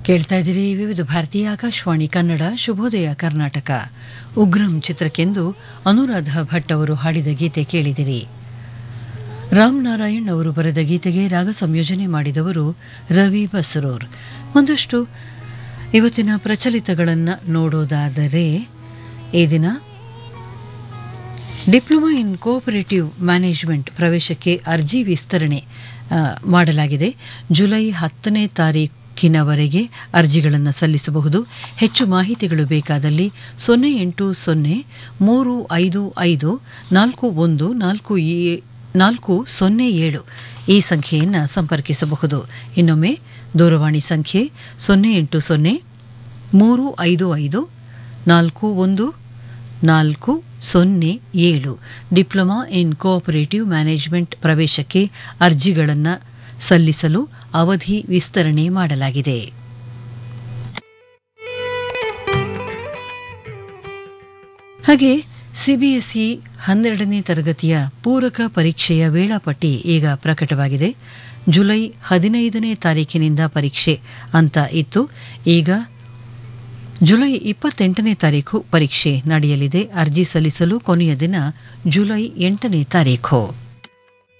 ಕೇಳ್ತಾ ಇದ್ದೀರಿ ವಿವಿಧ ಭಾರತೀಯ ಆಕಾಶವಾಣಿ ಕನ್ನಡ ಶುಭೋದಯ ಕರ್ನಾಟಕ ಉಗ್ರಂ ಚಿತ್ರಕ್ಕೆಂದು ಅನುರಾಧ ಭಟ್ ಅವರು ಹಾಡಿದ ಗೀತೆ ಕೇಳಿದಿರಿ ರಾಮ್ ನಾರಾಯಣ್ ಅವರು ಬರೆದ ಗೀತೆಗೆ ರಾಗ ಸಂಯೋಜನೆ ಮಾಡಿದವರು ರವಿ ಬಸರೂರ್ ಒಂದಷ್ಟು ಇವತ್ತಿನ ಪ್ರಚಲಿತಗಳನ್ನು ನೋಡೋದಾದರೆ ಈ ದಿನ ಡಿಪ್ಲೊಮಾ ಇನ್ ಕೋಆಪರೇಟಿವ್ ಮ್ಯಾನೇಜ್ಮೆಂಟ್ ಪ್ರವೇಶಕ್ಕೆ ಅರ್ಜಿ ವಿಸ್ತರಣೆ ಆ, ಮಾಡಲಾಗಿದೆ ಜುಲೈ ಹತ್ತನೇ ತಾರೀಕಿನವರೆಗೆ ಅರ್ಜಿಗಳನ್ನು ಸಲ್ಲಿಸಬಹುದು ಹೆಚ್ಚು ಮಾಹಿತಿಗಳು ಬೇಕಾದಲ್ಲಿ ಸೊನ್ನೆ ಎಂಟು ಸೊನ್ನೆ ಮೂರು ಐದು ಐದು ನಾಲ್ಕು ಒಂದು ನಾಲ್ಕು ಏ- ನಾಲ್ಕು ಸೊನ್ನೆ ಏಳು ಈ ಸಂಖ್ಯೆಯನ್ನು ಸಂಪರ್ಕಿಸಬಹುದು ಇನ್ನೊಮ್ಮೆ ದೂರವಾಣಿ ಸಂಖ್ಯೆ ಸೊನ್ನೆ ಎಂಟು ಸೊನ್ನೆ ಮೂರು ಐದು ಐದು ನಾಲ್ಕು ಒಂದು ನಾಲ್ಕು ಸೊನ್ನೆ ಏಳು ಡಿಪ್ಲೊಮಾ ಇನ್ ಕೋಆಪರೇಟಿವ್ ಮ್ಯಾನೇಜ್ಮೆಂಟ್ ಪ್ರವೇಶಕ್ಕೆ ಅರ್ಜಿಗಳನ್ನು ಸಲ್ಲಿಸಲು ಅವಧಿ ವಿಸ್ತರಣೆ ಮಾಡಲಾಗಿದೆ ಹಾಗೆ ಸಿಬಿಎಸ್ಇ ಹನ್ನೆರಡನೇ ತರಗತಿಯ ಪೂರಕ ಪರೀಕ್ಷೆಯ ವೇಳಾಪಟ್ಟಿ ಈಗ ಪ್ರಕಟವಾಗಿದೆ ಜುಲೈ ಹದಿನೈದನೇ ತಾರೀಕಿನಿಂದ ಪರೀಕ್ಷೆ ಅಂತ ಇತ್ತು ಈಗ ಜುಲೈ ಇಪ್ಪತ್ತೆಂಟನೇ ತಾರೀಕು ಪರೀಕ್ಷೆ ನಡೆಯಲಿದೆ ಅರ್ಜಿ ಸಲ್ಲಿಸಲು ಕೊನೆಯ ದಿನ ಜುಲೈ ಎಂಟನೇ ತಾರೀಖು